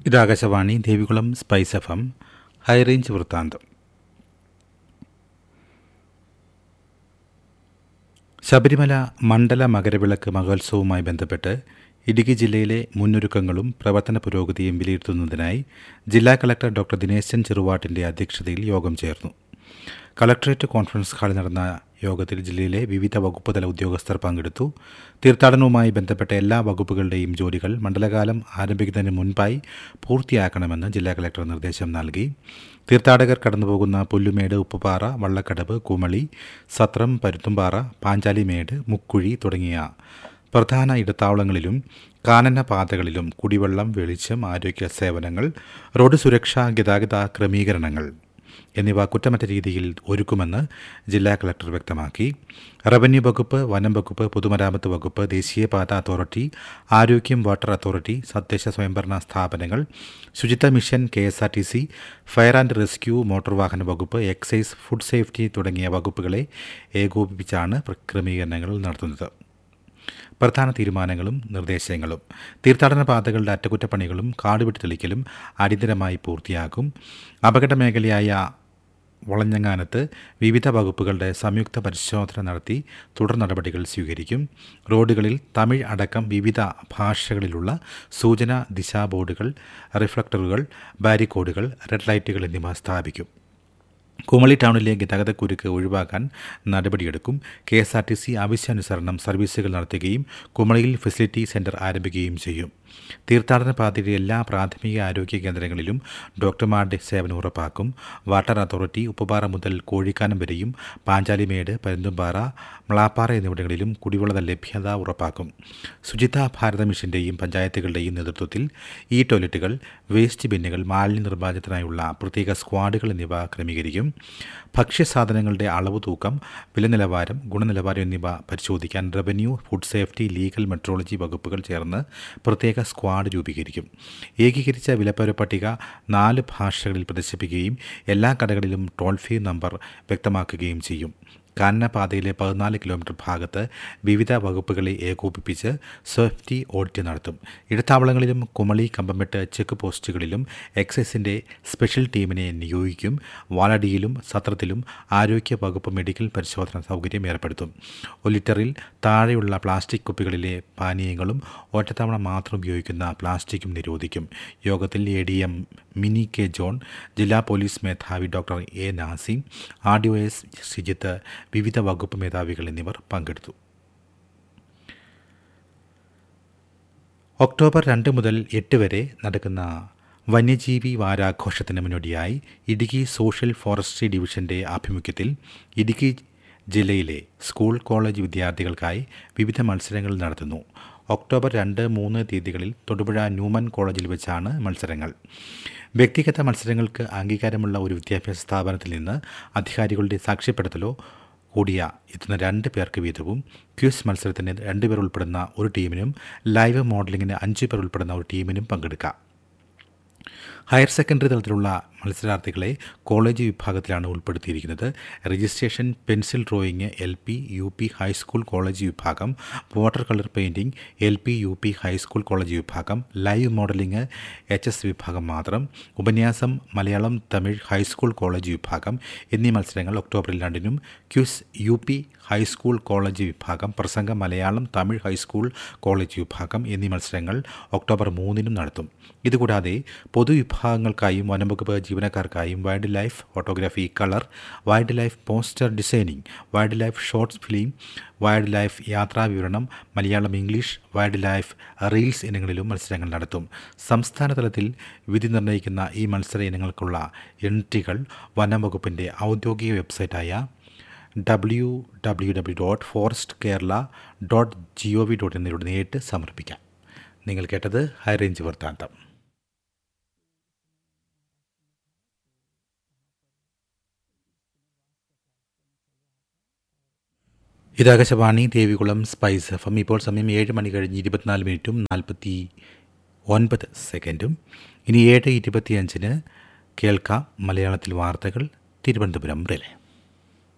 ഇത് Akashvani Devikulam spice F M high range വൃത്താന്തം ശബരിമല മണ്ഡല മകരവിളക്ക് മഹോത്സവവുമായി ബന്ധപ്പെട്ട് ഇടുക്കി ജില്ലയിലെ മുന്നൊരുക്കങ്ങളും പ്രവർത്തന പുരോഗതിയും വിലയിരുത്തുന്നതിനായി ജില്ലാ കളക്ടർ ഡോക്ടർ ദിനേശൻ ചെറുവാട്ടിന്റെ അധ്യക്ഷതയിൽ യോഗം ചേർന്നു കളക്ടറേറ്റ് കോൺഫറൻസ് ഹാളിൽ നടന്ന യോഗത്തിൽ ജില്ലയിലെ വിവിധ വകുപ്പ് തല ഉദ്യോഗസ്ഥർ പങ്കെടുത്തു തീർത്ഥാടനവുമായി ബന്ധപ്പെട്ട എല്ലാ വകുപ്പുകളുടെയും ജോലികൾ മണ്ഡലകാലം ആരംഭിക്കുന്നതിന് മുൻപായി പൂർത്തിയാക്കണമെന്ന് ജില്ലാ കളക്ടർ നിർദ്ദേശം നൽകി തീർത്ഥാടകർ കടന്നുപോകുന്ന പുല്ലുമേട് ഉപ്പുപാറ വള്ളക്കടവ് കുമളി സത്രം പരുത്തുംപാറ പാഞ്ചാലിമേട് മുക്കുഴി തുടങ്ങിയ പ്രധാന ഇടത്താവളങ്ങളിലും കാനന പാതകളിലും കുടിവെള്ളം വെളിച്ചം ആരോഗ്യ സേവനങ്ങൾ റോഡ് സുരക്ഷ ഗതാഗത ക്രമീകരണങ്ങൾ എന്നിവ കുറ്റമറ്റ രീതിയിൽ ഒരുക്കുമെന്ന് ജില്ലാ കളക്ടർ വ്യക്തമാക്കി റവന്യൂ വകുപ്പ് വനം വകുപ്പ് പൊതുമരാമത്ത് വകുപ്പ് ദേശീയപാത അതോറിറ്റി ആരോഗ്യം വാട്ടർ അതോറിറ്റി തദ്ദേശ സ്വയംഭരണ സ്ഥാപനങ്ങൾ ശുചിത്വ mission K S R T C fire and rescue motor വാഹന വകുപ്പ് എക്സൈസ് ഫുഡ് സേഫ്റ്റി തുടങ്ങിയ വകുപ്പുകളെ ഏകോപിപ്പിച്ചാണ് ക്രമീകരണങ്ങൾ നടത്തുന്നത് പ്രധാന തീരുമാനങ്ങളും നിർദ്ദേശങ്ങളും തീർത്ഥാടന പാതകളുടെ അറ്റകുറ്റപ്പണികളും കാടുവിട്ട് തെളിക്കലും അടിയന്തരമായി പൂർത്തിയാക്കും അപകട മേഖലയായ വളഞ്ഞങ്ങാനത്ത് വിവിധ വകുപ്പുകളുടെ സംയുക്ത പരിശോധന നടത്തി തുടർ നടപടികൾ സ്വീകരിക്കും റോഡുകളിൽ തമിഴ് അടക്കം വിവിധ ഭാഷകളിലുള്ള സൂചന ദിശാ ബോർഡുകൾ റിഫ്ലക്ടറുകൾ ബാരിക്കോഡുകൾ റെഡ് ലൈറ്റുകൾ എന്നിവ സ്ഥാപിക്കും കുമളി ടൗണിലെ ഗതാഗതക്കുരുക്ക് ഒഴിവാക്കാൻ നടപടിയെടുക്കും K S R T C ആവശ്യാനുസരണം സർവീസുകൾ നടത്തുകയും കുമളിയിൽ ഫെസിലിറ്റി സെന്റർ ആരംഭിക്കുകയും ചെയ്യും തീർത്ഥാടന പാതയിലെ എല്ലാ പ്രാഥമിക ആരോഗ്യ കേന്ദ്രങ്ങളിലും ഡോക്ടർമാരുടെ സേവനം ഉറപ്പാക്കും വാട്ടർ അതോറിറ്റി ഉപ്പുപാറ മുതൽ കോഴിക്കാനം വരെയും പാഞ്ചാലിമേട് പരുന്തുംപാറ മ്ലാപ്പാറ എന്നിവിടങ്ങളിലും കുടിവെള്ള ലഭ്യത ഉറപ്പാക്കും ശുചിത ഭാരത മിഷന്റെയും പഞ്ചായത്തുകളുടെയും നേതൃത്വത്തിൽ ഈ ടോയ്ലറ്റുകൾ വേസ്റ്റ് ബിന്നുകൾ മാലിന്യ നിർമ്മാർജ്ജനത്തിനായുള്ള പ്രത്യേക സ്ക്വാഡുകൾ എന്നിവ ക്രമീകരിക്കും ഭക്ഷ്യസാധനങ്ങളുടെ അളവ് തൂക്കം വില നിലവാരം ഗുണനിലവാരം എന്നിവ പരിശോധിക്കാൻ revenue food safety legal metrology വകുപ്പുകൾ ചേർന്ന് പ്രത്യേക സ്ക്വാഡ് രൂപീകരിക്കും ഏകീകരിച്ച വിലപ്പര പട്ടിക നാല് ഭാഷകളിൽ പ്രദർശിപ്പിക്കുകയും എല്ലാ കടകളിലും ടോൾ ഫ്രീ നമ്പർ വ്യക്തമാക്കുകയും ചെയ്യും കാനനപാതയിലെ പതിനാല് കിലോമീറ്റർ ഭാഗത്ത് വിവിധ വകുപ്പുകളെ ഏകോപിപ്പിച്ച് സേഫ്റ്റി ഓഡിറ്റ് നടത്തും ഇടത്താവളങ്ങളിലും കുമളി കമ്പമെട്ട് ചെക്ക് പോസ്റ്റുകളിലും എക്സൈസിന്റെ സ്പെഷ്യൽ ടീമിനെ നിയോഗിക്കും വാലടിയിലും സത്രത്തിലും ആരോഗ്യ വകുപ്പ് മെഡിക്കൽ പരിശോധന സൗകര്യം ഏർപ്പെടുത്തും ഒരു ലിറ്ററിൽ താഴെയുള്ള പ്ലാസ്റ്റിക് കുപ്പികളിലെ പാനീയങ്ങളും ഒറ്റത്തവണ മാത്രം ഉപയോഗിക്കുന്ന പ്ലാസ്റ്റിക്കും നിരോധിക്കും യോഗത്തിൽ A D M Mini K John ജില്ലാ പോലീസ് മേധാവി doctor A Nasim R D O S Sijith വിവിധ വകുപ്പ് മേധാവികൾ എന്നിവർ പങ്കെടുത്തു ഒക്ടോബർ രണ്ട് മുതൽ എട്ട് വരെ നടക്കുന്ന വന്യജീവി വാരാഘോഷത്തിന് മുന്നോടിയായി ഇടുക്കി സോഷ്യൽ ഫോറസ്ട്രി ഡിവിഷന്റെ ആഭിമുഖ്യത്തിൽ ഇടുക്കി ജില്ലയിലെ സ്കൂൾ കോളേജ് വിദ്യാർത്ഥികൾക്കായി വിവിധ മത്സരങ്ങൾ നടത്തുന്നു ഒക്ടോബർ രണ്ട് മൂന്ന് തീയതികളിൽ തൊടുപുഴ ന്യൂമൻ കോളേജിൽ വെച്ചാണ് മത്സരങ്ങൾ വ്യക്തിഗത മത്സരങ്ങൾക്ക് അംഗീകാരമുള്ള ഒരു വിദ്യാഭ്യാസ സ്ഥാപനത്തിൽ നിന്ന് അധികാരികളുടെ സാക്ഷ്യപ്പെടുത്തലോ കൂടിയ എത്തുന്ന രണ്ട് പേർക്ക് വീതവും ക്യൂസ് മത്സരത്തിന് രണ്ട് പേർ ഉൾപ്പെടുന്ന ഒരു ടീമിനും ലൈവ് മോഡലിംഗിന് അഞ്ച് പേർ ഉൾപ്പെടുന്ന ഒരു ടീമിനും പങ്കെടുക്കാം ഹയർ സെക്കൻഡറി തലത്തിലുള്ള മത്സരാർത്ഥികളെ കോളേജ് വിഭാഗത്തിലാണ് ഉൾപ്പെടുത്തിയിരിക്കുന്നത് registration pencil drawing L P U P high school college വിഭാഗം water colour painting L P U P high school college വിഭാഗം ലൈവ് മോഡലിംഗ് എച്ച് എസ് വിഭാഗം മാത്രം ഉപന്യാസം മലയാളം തമിഴ് ഹൈസ്കൂൾ കോളേജ് വിഭാഗം എന്നീ മത്സരങ്ങൾ ഒക്ടോബറിൽ രണ്ടിനും quiz U P high school college വിഭാഗം പ്രസംഗം മലയാളം തമിഴ് ഹൈസ്കൂൾ കോളേജ് വിഭാഗം എന്നീ മത്സരങ്ങൾ ഒക്ടോബർ മൂന്നിനും നടത്തും ഇതുകൂടാതെ പൊതുവിഭാഗങ്ങൾക്കായും വനംവകുപ്പ് ജീവനക്കാർക്കായും wildlife photography colour wildlife poster designing wildlife shorts film wildlife യാത്രാ വിവരണം Malayalam English wildlife reels ഇനങ്ങളിലും മത്സരങ്ങൾ നടത്തും സംസ്ഥാന തലത്തിൽ വിധി നിർണ്ണയിക്കുന്ന ഈ മത്സര ഇനങ്ങൾക്കുള്ള എൻട്രികൾ വനം വകുപ്പിൻ്റെ ഔദ്യോഗിക വെബ്സൈറ്റായ W W W dot forest Kerala dot G O V dot എന്നിലൂടെ നേരിട്ട് സമർപ്പിക്കാം നിങ്ങൾ കേട്ടത് ഹൈറേഞ്ച് വൃത്താന്തം ഇത് Akashvani Devikulam spice F M ഇപ്പോൾ സമയം ഏഴ് മണി കഴിഞ്ഞ് ഇരുപത്തിനാല് മിനിറ്റും നാൽപ്പത്തി ഒൻപത് സെക്കൻഡും ഇനി ഏഴ് ഇരുപത്തിയഞ്ചിന് കേൾക്കാം മലയാളത്തിൽ വാർത്തകൾ തിരുവനന്തപുരം റിലേ